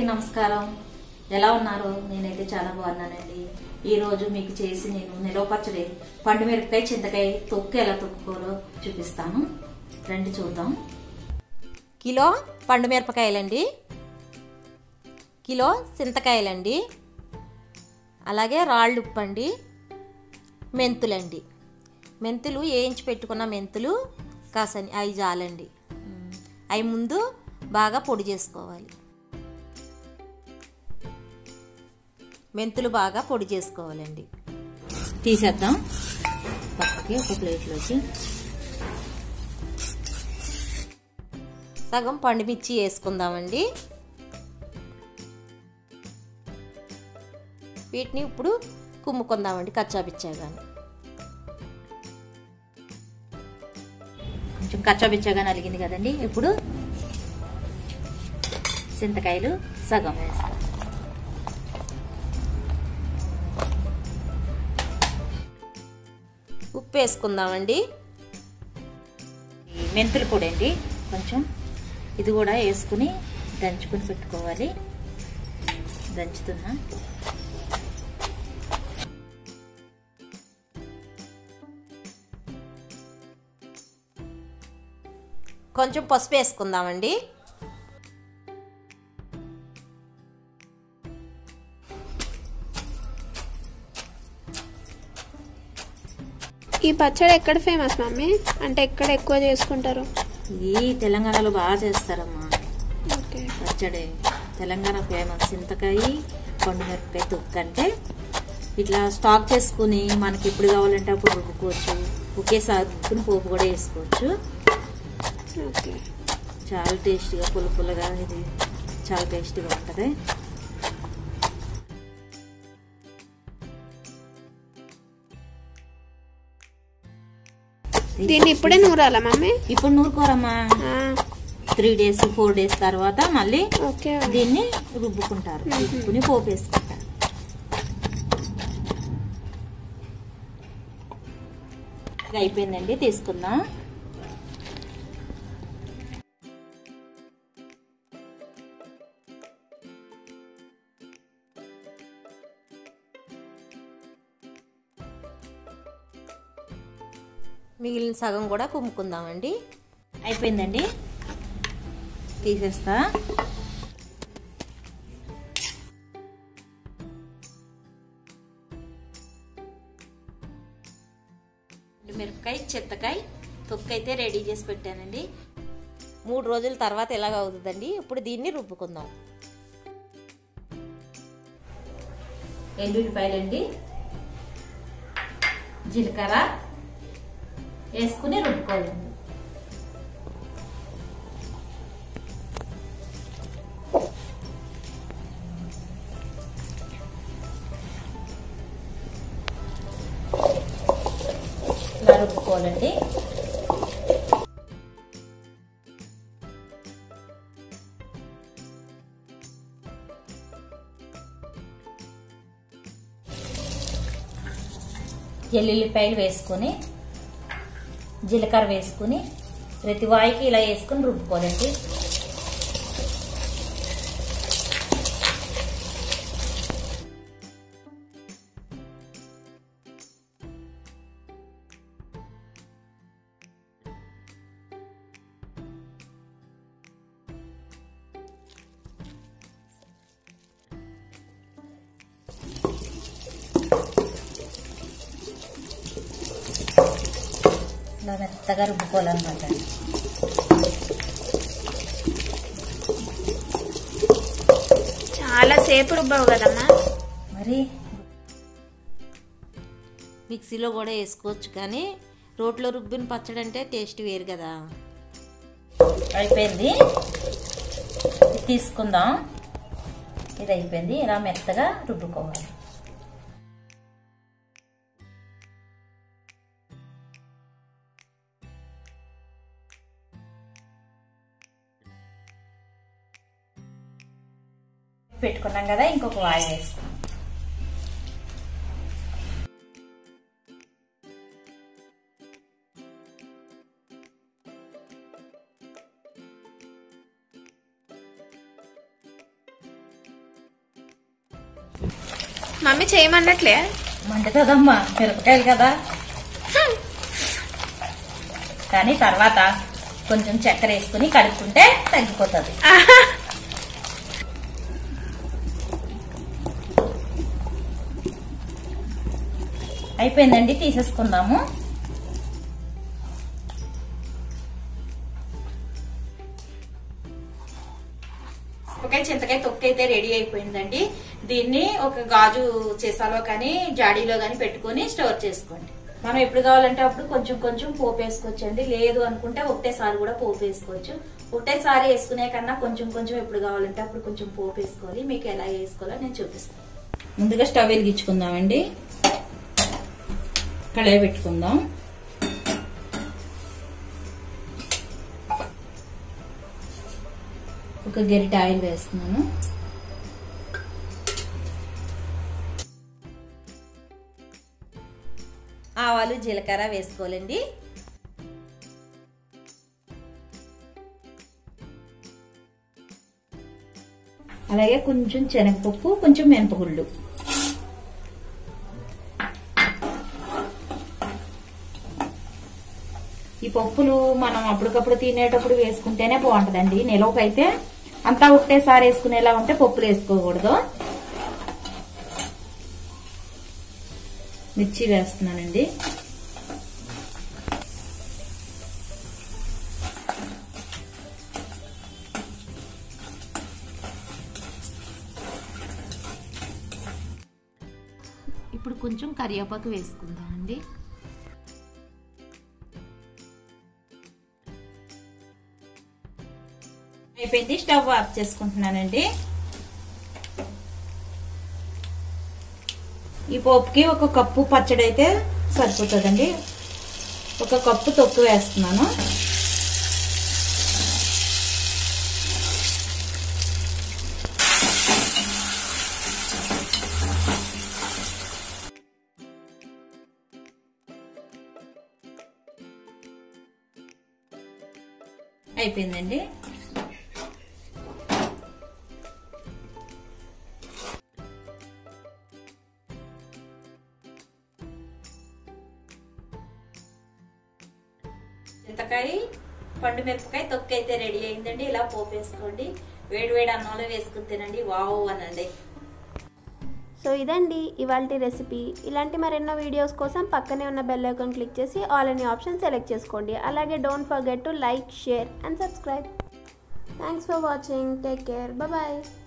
నమస్కారం ఎలా ఉన్నారు నేనైతే చాలా బాగున్నానండి ఈ రోజు మీకు చేసి నేను నిలవ పచ్చడి పండు మిరపకాయ చింతకాయ తొక్కు ఎలా తొక్కుకోరో చూపిస్తాను రండి చూద్దాం కిలో పండు మిరపకాయలండి కిలో చింతకాయలండి అలాగే రాళ్ళు ఉప్పు అండి మెంతులండి మెంతులు వేయించి పెట్టుకున్న మెంతులు కాసని అవి చాలండి అవి ముందు బాగా పొడి చేసుకోవాలి మెంతులు బాగా పొడి చేసుకోవాలండి తీసేద్దాం పక్కకి ఒక ప్లేట్లోకి సగం పండుమిర్చి వేసుకుందామండి వీటిని ఇప్పుడు కుమ్ముకుందామండి కచ్చాపిచ్చాగాని కొంచెం కచ్చాపిచ్చాగా నలిగింది కదండి ఇప్పుడు చింతకాయలు సగం వేస్తాం ఉప్పు వేసుకుందామండి ఈ మెంతులు పొడి అండి కొంచెం ఇది కూడా వేసుకుని దంచుకుని పెట్టుకోవాలి దంచుతున్నా కొంచెం పసుపు వేసుకుందామండి ఈ పచ్చడి ఎక్కడ ఫేమస్ మమ్మీ అంటే ఎక్కడ ఎక్కువ చేసుకుంటారు ఈ తెలంగాణలో బాగా చేస్తారమ్మా ఓకే పచ్చడి తెలంగాణ ఫేమస్ చింతకాయ పండు మిరపకాయ తొక్కు అంటే ఇట్లా స్టాక్ చేసుకుని మనకి ఎప్పుడు కావాలంటే అప్పుడు రుబ్బుకోవచ్చు ఒకేసారి రుబ్బుకుని పోపు కూడా వేసుకోవచ్చు ఓకే చాలా టేస్టీగా పుల్ల పుల్లగా ఇది చాలా టేస్టీగా ఉంటుంది దీన్ని ఇప్పుడే నూరాలా మమ్మీ ఇప్పుడు నూరుకోరమ్మా ఆ, త్రీ డేస్ ఫోర్ డేస్ తర్వాత మళ్ళీ ఓకే దీన్ని రుబ్బుకుంటారు రుబ్బుకుని పోపు వేసుకుంటారు ఇది అయిపోయిందండి తీసుకుందాం మిగిలిన సగం కూడా కుమ్ముకుందామండి అయిపోయిందండి తీసేస్తా మిరపకాయ చెత్తకాయ తొక్కు అయితే రెడీ చేసి పెట్టానండి మూడు రోజుల తర్వాత ఎలాగ అవుతుందండి ఇప్పుడు దీన్ని రుబ్బుకుందాం ఎండుల్లిపాయలండి జీలకర్ర వేసుకుని రుబ్బుకోవాలండి ఇలా రుబ్బుకోవాలండి ఎల్లుల్లిపాయలు వేసుకొని జీలకర్ర వేసుకుని ప్రతి వాయికి ఇలా వేసుకుని రుబ్బుకోవాలండి ఇలా మెత్తగా రుబ్బుకోవాలన్నమాట చాలా సేపు రుబ్బావు కదమ్మా మరి మిక్సీలో కూడా వేసుకోవచ్చు కానీ రోట్లో రుబ్బిన పచ్చడి అంటే టేస్ట్ వేరు కదా అయిపోయింది ఇది తీసుకుందాం ఇది అయిపోయింది ఇలా మెత్తగా రుబ్బుకోవాలి పెట్టుకున్నాం కదా ఇంకొక వాయి వేసుకుందాం మమ్మీ చేయమన్నట్లే మండుతుందమ్మా మిరపకాయలు కదా కానీ తర్వాత కొంచెం చక్కెర వేసుకుని కలుపుకుంటే తగ్గిపోతుంది అయిపోయిందండి తీసేసుకుందాము ఒక చింతకాయ తొక్కు అయితే రెడీ అయిపోయిందండి దీన్ని ఒక గాజు చేసాలో కానీ జాడీలో కానీ పెట్టుకొని స్టోర్ చేసుకోండి మనం ఎప్పుడు కావాలంటే అప్పుడు కొంచెం కొంచెం పోపు వేసుకోవచ్చండి లేదు అనుకుంటే ఒకటేసారి కూడా పోపు వేసుకోవచ్చు ఒకటేసారి వేసుకునే కన్నా కొంచెం కొంచెం ఎప్పుడు కావాలంటే అప్పుడు కొంచెం పోపు వేసుకోవాలి మీకు ఎలా వేసుకోవాలో నేను చూపిస్తాను ముందుగా స్టవ్ వెలిగించుకుందామండి కళాయి పెట్టుకుందాం ఒక గరిట ఆయిల్ వేస్తున్నాను ఆవాలు జీలకర్ర వేసుకోవాలండి అలాగే కొంచెం శనగపప్పు కొంచెం మినపగుళ్ళు ఈ పప్పులు మనం అప్పటికప్పుడు తినేటప్పుడు వేసుకుంటేనే బాగుంటదండి నిలవకైతే అంతా ఒకటేసారి వేసుకునేలా ఉంటే పప్పులు వేసుకోకూడదు మిర్చి వేస్తున్నానండి ఇప్పుడు కొంచెం కరివేపాకు వేసుకుందాం అండి అయిపోయింది స్టవ్ ఆఫ్ చేసుకుంటున్నానండి ఈ పోపుకి ఒక కప్పు పచ్చడి అయితే సరిపోతుందండి ఒక కప్పు తొక్కు వేస్తున్నాను అయిపోయిందండి చింతకాయ పండు మిరపకాయ తొక్కు అయితే రెడీ అయిందండి ఇలా పోపు వేసుకోండి వేడి వేడి అన్నంలో వేసుకుని తినండి వావ్ అనండి సో ఇదండి ఇవాళ రెసిపీ ఇలాంటి మరెన్నో వీడియోస్ కోసం పక్కనే ఉన్న బెల్ ఐకాన్ క్లిక్ చేసి ఆల్ అనే ఆప్షన్ సెలెక్ట్ చేసుకోండి అలాగే don't forget to like share and subscribe thanks for watching take care bye